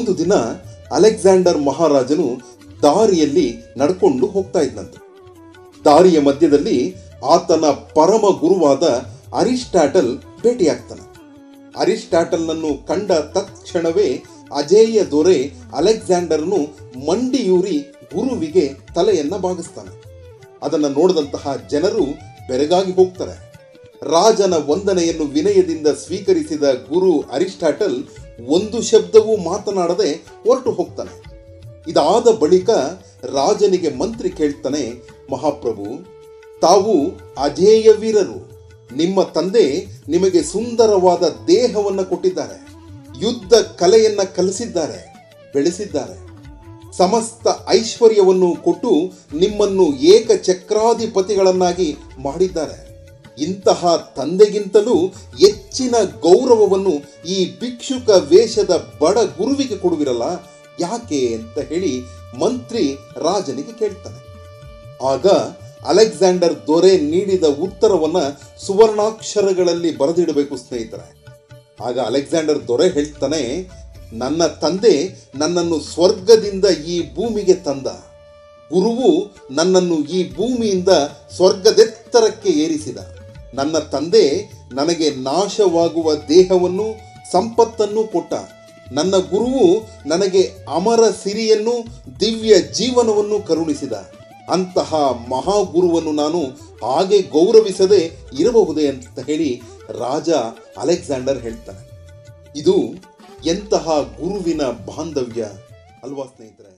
ಒಂದು ದಿನ ಅಲೆಕ್ಸಾಂಡರ್ ಮಹಾರಾಜನು ದಾರಿಯಲ್ಲಿ ನಡ್ಕೊಂಡು ಹೋಗ್ತಾ ಇದ್ನಂತೆ ದಾರಿಯ ಮಧ್ಯದಲ್ಲಿ ಆತನ ಪರಮ ಗುರುವಾದ ಅರಿಸ್ಟಾಟಲ್ ಭೇಟಿಯಾಗ್ತಾನೆ ಅರಿಸ್ಟಾಟಲ್ನನ್ನು ಕಂಡ ತತ್ಕ್ಷಣವೇ ಅಜೇಯ ದೊರೆ ಅಲೆಕ್ಸಾಂಡರ್ನು ಮಂಡಿಯೂರಿ ಗುರುವಿಗೆ ತಲೆಯನ್ನ ಬಾಗಿಸ್ತಾನೆ ಅದನ್ನು ನೋಡಿದಂತಹ ಜನರು ಬೆರಗಾಗಿ ಹೋಗ್ತಾರೆ ರಾಜನ ವಂದನೆಯನ್ನು ವಿನಯದಿಂದ ಸ್ವೀಕರಿಸಿದ ಗುರು ಅರಿಸ್ಟಾಟಲ್ ಒಂದು ಶಬ್ದವೂ ಮಾತನಾಡದೆ ಹೊರಟು ಹೋಗ್ತಾನೆ ಇದಾದ ಬಳಿಕ ರಾಜನಿಗೆ ಮಂತ್ರಿ ಕೇಳ್ತಾನೆ ಮಹಾಪ್ರಭು ತಾವು ಅಜೇಯ ವೀರರು ನಿಮ್ಮ ತಂದೆ ನಿಮಗೆ ಸುಂದರವಾದ ದೇಹವನ್ನು ಕೊಟ್ಟಿದ್ದಾರೆ ಯುದ್ಧ ಕಲೆಯನ್ನ ಕಲಿಸಿದ್ದಾರೆ ಬೆಳೆಸಿದ್ದಾರೆ ಸಮಸ್ತ ಐಶ್ವರ್ಯವನ್ನು ಕೊಟ್ಟು ನಿಮ್ಮನ್ನು ಏಕಚಕ್ರಾಧಿಪತಿಗಳನ್ನಾಗಿ ಮಾಡಿದ್ದಾರೆ ಇಂತಹ ತಂದೆಗಿಂತಲೂ ಹೆಚ್ಚಿನ ಗೌರವವನ್ನು ಈ ಭಿಕ್ಷುಕ ವೇಷದ ಬಡ ಗುರುವಿಗೆ ಕೊಡುವಿರಲ್ಲ ಯಾಕೆ ಅಂತ ಹೇಳಿ ಮಂತ್ರಿ ರಾಜನಿಗೆ ಕೇಳ್ತಾನೆ ಆಗ ಅಲೆಕ್ಸಾಂಡರ್ ದೊರೆ ನೀಡಿದ ಉತ್ತರವನ್ನ ಸುವರ್ಣಾಕ್ಷರಗಳಲ್ಲಿ ಬರೆದಿಡಬೇಕು ಸ್ನೇಹಿತರೆ ಆಗ ಅಲೆಕ್ಸಾಂಡರ್ ದೊರೆ ಹೇಳ್ತಾನೆ ನನ್ನ ತಂದೆ ನನ್ನನ್ನು ಸ್ವರ್ಗದಿಂದ ಈ ಭೂಮಿಗೆ ತಂದ ಗುರುವು ನನ್ನನ್ನು ಈ ಭೂಮಿಯಿಂದ ಸ್ವರ್ಗದೆತ್ತರಕ್ಕೆ ಏರಿಸಿದ ನನ್ನ ತಂದೆ ನನಗೆ ನಾಶವಾಗುವ ದೇಹವನ್ನು ಸಂಪತ್ತನ್ನು ಕೊಟ್ಟ ನನ್ನ ಗುರುವು ನನಗೆ ಅಮರ ಸಿರಿಯನ್ನು ದಿವ್ಯ ಜೀವನವನ್ನು ಕರುಣಿಸಿದ ಅಂತಹ ಮಹಾಗುರುವನ್ನು ನಾನು ಹಾಗೆ ಗೌರವಿಸದೆ ಇರಬಹುದೇ ಅಂತ ಹೇಳಿ ರಾಜ ಅಲೆಕ್ಸಾಂಡರ್ ಹೇಳ್ತಾನೆ ಇದು ಎಂತಹ ಗುರುವಿನ ಬಾಂಧವ್ಯ ಅಲ್ವಾ ಸ್ನೇಹಿತರೆ